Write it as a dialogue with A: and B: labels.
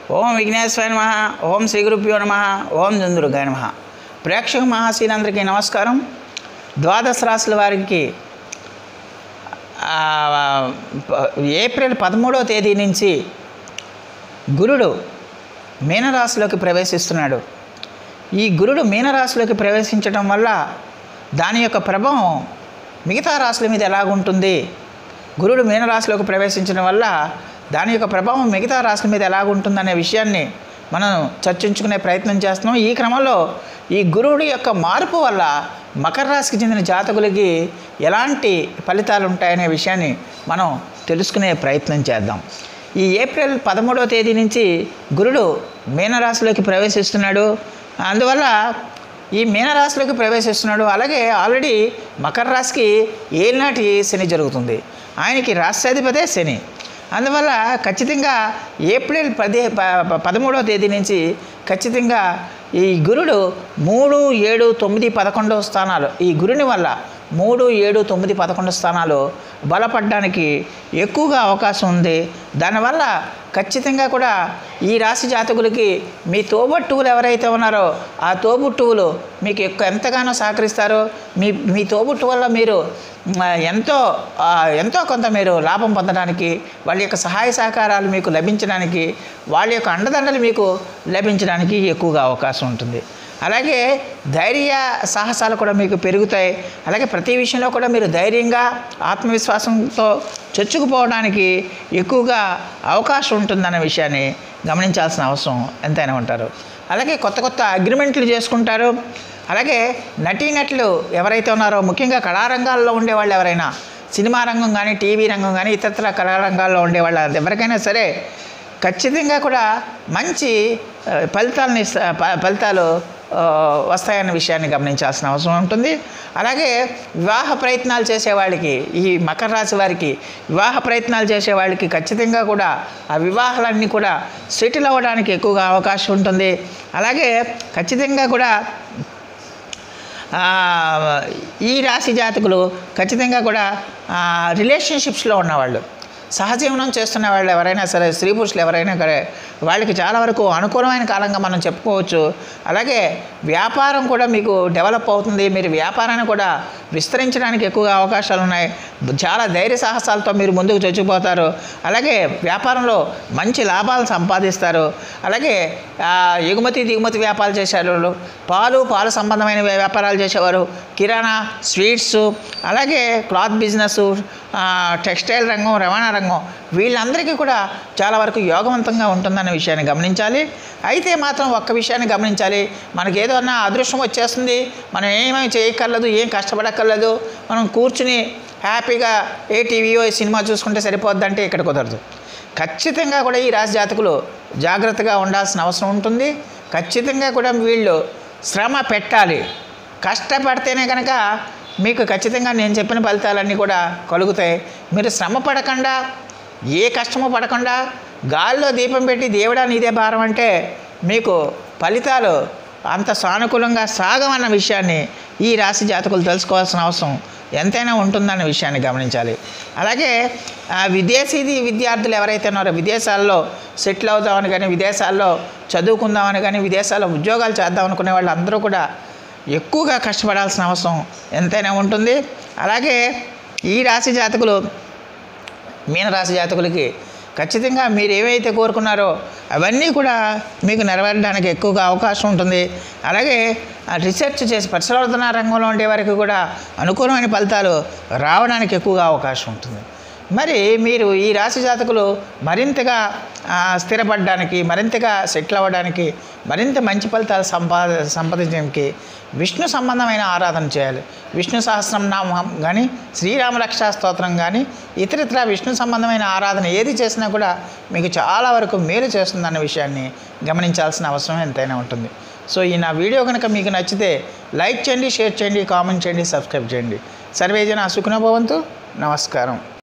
A: ఓం విఘ్నేశ్వర నమ ఓం శ్రీ గురుభ్యో నమ ఓం జందురుగాయ నమ ప్రేక్షక మహాశీలందరికీ నమస్కారం ద్వాదశ రాశుల వారికి ఆ, ప- ఏప్రిల్ పదమూడవ తేదీ నుంచి గురుడు మీనరాశిలోకి ప్రవేశిస్తున్నాడు ఈ గురుడు మీనరాశిలోకి ప్రవేశించడం వల్ల దాని యొక్క ప్రభావం మిగతా రాశుల మీద ఎలాగుంటుంది గురుడు మీనరాశిలోకి ప్రవేశించడం వల్ల దాని యొక్క ప్రభావం మిగతా రాశుల మీద ఎలాగుంటుందనే విషయాన్ని మనం చర్చించుకునే ప్రయత్నం చేస్తున్నాం ఈ క్రమంలో ఈ గురువుడి యొక్క మార్పు వల్ల మకర రాశికి చెందిన జాతకులకి ఎలాంటి ఫలితాలు ఉంటాయనే విషయాన్ని మనం తెలుసుకునే ప్రయత్నం చేద్దాం ఈ ఏప్రిల్ పదమూడవ తేదీ నుంచి గురుడు మీనరాశిలోకి ప్రవేశిస్తున్నాడు అందువల్ల ఈ మీనరాశిలోకి ప్రవేశిస్తున్నాడు అలాగే ఆల్రెడీ మకర రాశికి ఏలినాటి శని జరుగుతుంది ఆయనకి రాష్ట్రాధిపతే శని అందువల్ల ఖచ్చితంగా ఏప్రిల్ పది ప- ప- పదమూడవ తేదీ నుంచి ఖచ్చితంగా ఈ గురుడు మూడు ఏడు తొమ్మిది పదకొండవ స్థానాలు ఈ గురుని వల్ల మూడు ఏడు తొమ్మిది పదకొండు స్థానాలు బలపడడానికి ఎక్కువగా అవకాశం ఉంది దానివల్ల ఖచ్చితంగా కూడా ఈ రాశి జాతకులకి మీ తోబుట్టువులు ఎవరైతే ఉన్నారో ఆ తోబుట్టువులు మీకు ఎక్కువ ఎంతగానో సహకరిస్తారో మీ మీ తోబుట్టు వల్ల మీరు మ్, ఎంతో ఆ, ఎంతో కొంత మీరు లాభం పొందడానికి వాళ్ళ యొక్క సహాయ సహకారాలు మీకు లభించడానికి వాళ్ళ యొక్క అండదండలు మీకు లభించడానికి ఎక్కువగా అవకాశం ఉంటుంది అలాగే ధైర్య సాహసాలు కూడా మీకు పెరుగుతాయి అలాగే ప్రతి విషయంలో కూడా మీరు ధైర్యంగా ఆత్మవిశ్వాసంతో చొచ్చుకుపోవడానికి ఎక్కువగా అవకాశం ఉంటుందన్న విషయాన్ని గమనించాల్సిన అవసరం ఎంతైనా ఉంటారు అలాగే కొత్త కొత్త అగ్రిమెంట్లు చేసుకుంటారు అలాగే నటీనటులు ఎవరైతే ఉన్నారో ముఖ్యంగా కళారంగాల్లో ఉండేవాళ్ళు ఎవరైనా సినిమా రంగం కానీ టీవీ రంగం కానీ ఇతరత్ర కళారంగాల్లో ఉండేవాళ్ళు ఎవరికైనా సరే ఖచ్చితంగా కూడా మంచి ఆ, ఫలితాలని ఇస్త- ప- ఫలితాలు ఆ, వస్తాయన్న విషయాన్ని గమనించాల్సిన అవసరం ఉంటుంది అలాగే వివాహ ప్రయత్నాలు చేసేవాళ్ళకి ఈ మకర రాశి వారికి వివాహ ప్రయత్నాలు చేసే వాళ్ళకి ఖచ్చితంగా కూడా ఆ వివాహాలన్నీ కూడా సెటిల్ అవ్వడానికి ఎక్కువగా అవకాశం ఉంటుంది అలాగే ఖచ్చితంగా కూడా ఆ, ఈ రాశి జాతకులు ఖచ్చితంగా కూడా ఆ, రిలేషన్షిప్స్లో ఉన్నవాళ్ళు సహజీవనం చేస్తున్న వాళ్ళు ఎవరైనా సరే స్త్రీ పురుషులు ఎవరైనా సరే వాళ్ళకి చాలా వరకు అనుకూలమైన కాలంగా మనం చెప్పుకోవచ్చు అలాగే వ్యాపారం కూడా మీకు డెవలప్ అవుతుంది మీరు వ్యాపారాన్ని కూడా విస్తరించడానికి ఎక్కువగా అవకాశాలు ఉన్నాయి చాలా ధైర్య సాహసాలతో మీరు ముందుకు చొచ్చిపోతారు అలాగే వ్యాపారంలో మంచి లాభాలు సంపాదిస్తారు అలాగే ఆ, ఎగుమతి దిగుమతి వ్యాపారాలు చేసేవాళ్ళు పాలు పాలు సంబంధమైన వ్యాపారాలు చేసేవారు కిరాణా స్వీట్స్ అలాగే క్లాత్ బిజినెస్ టెక్స్టైల్ రంగం రవాణా రంగం వీళ్ళందరికీ కూడా చాలా వరకు యోగవంతంగా ఉంటుందన్న విషయాన్ని గమనించాలి అయితే మాత్రం ఒక్క విషయాన్ని గమనించాలి మనకి ఏదో అన్నా అదృష్టం వచ్చేస్తుంది మనం ఏమేమి చేయక్కర్లేదు ఏం కష్టపడక్కర్లేదు మనం కూర్చుని హ్యాపీగా ఏ టీవీయో ఏ సినిమా చూసుకుంటే సరిపోద్దంటే ఇక్కడ కుదరదు ఖచ్చితంగా కూడా ఈ రాశి జాతకులు జాగ్రత్తగా ఉండాల్సిన అవసరం ఉంటుంది ఖచ్చితంగా కూడా వీళ్ళు శ్రమ పెట్టాలి కష్టపడితేనే కనుక మీకు ఖచ్చితంగా నేను చెప్పిన ఫలితాలన్నీ కూడా కలుగుతాయి మీరు శ్రమ పడకుండా ఏ కష్టమో పడకుండా గాల్లో దీపం పెట్టి దేవుడా నీదే భారం అంటే మీకు ఫలితాలు అంత సానుకూలంగా సాగమన్న విషయాన్ని ఈ రాశి జాతకులు తెలుసుకోవాల్సిన అవసరం ఎంతైనా ఉంటుందన్న విషయాన్ని గమనించాలి అలాగే ఆ, విదేశీ విద్యార్థులు ఎవరైతే ఉన్నారో విదేశాల్లో సెటిల్ అవుదామని కానీ విదేశాల్లో చదువుకుందామని కానీ విదేశాల్లో ఉద్యోగాలు చేద్దాం అనుకునే వాళ్ళు అందరూ కూడా ఎక్కువగా కష్టపడాల్సిన అవసరం ఎంతైనా ఉంటుంది అలాగే ఈ రాశి జాతకులు మీనరాశి జాతకులకి ఖచ్చితంగా మీరు ఏవైతే కోరుకున్నారో అవన్నీ కూడా మీకు నెరవేరడానికి ఎక్కువగా అవకాశం ఉంటుంది అలాగే ఆ రీసెర్చ్ చేసి పరిశోధన రంగంలో ఉండే వారికి కూడా అనుకూలమైన ఫలితాలు రావడానికి ఎక్కువగా అవకాశం ఉంటుంది మరి మీరు ఈ రాశి జాతకులు మరింతగా ఆ, స్థిరపడడానికి మరింతగా సెటిల్ అవ్వడానికి మరింత మంచి ఫలితాలు సంపాద సంపాదించడానికి విష్ణు సంబంధమైన ఆరాధన చేయాలి విష్ణు సహస్రం నామం కానీ శ్రీరామ రక్షా స్తోత్రం కానీ ఇతరితర విష్ణు సంబంధమైన ఆరాధన ఏది చేసినా కూడా మీకు చాలా వరకు మేలు చేస్తుందన్న విషయాన్ని గమనించాల్సిన అవసరం ఎంతైనా ఉంటుంది సో ఈ నా వీడియో కనుక మీకు నచ్చితే లైక్ చేయండి షేర్ చేయండి కామెంట్ చేయండి సబ్స్క్రైబ్ చేయండి సర్వేజన సుఖనభవంతు నమస్కారం